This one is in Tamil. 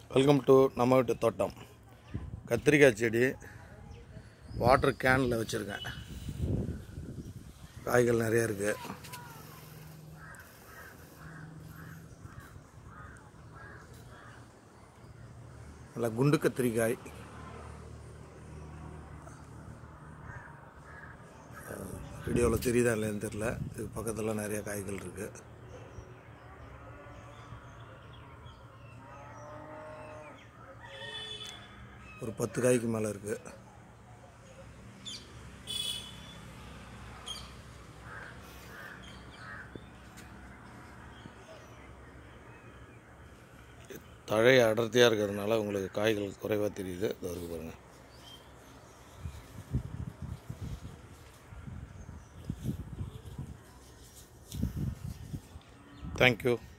வெல்கம் டு நம்ம வீட்டு தோட்டம் கத்திரிக்காய் செடி வாட்டர் கேனில் வச்சுருக்கேன் காய்கள் நிறைய இருக்குது நல்லா குண்டு கத்திரிக்காய் வீடியோவில் தெரியுதா இல்லைன்னு தெரில இது பக்கத்தில் நிறைய காய்கள் இருக்குது ஒரு பத்து காய்க்கு மேலே இருக்குது தழை அடர்த்தியாக இருக்கிறதுனால உங்களுக்கு காய்கள் குறைவாக தெரியுது இது இருக்கு பாருங்கள் தேங்க்யூ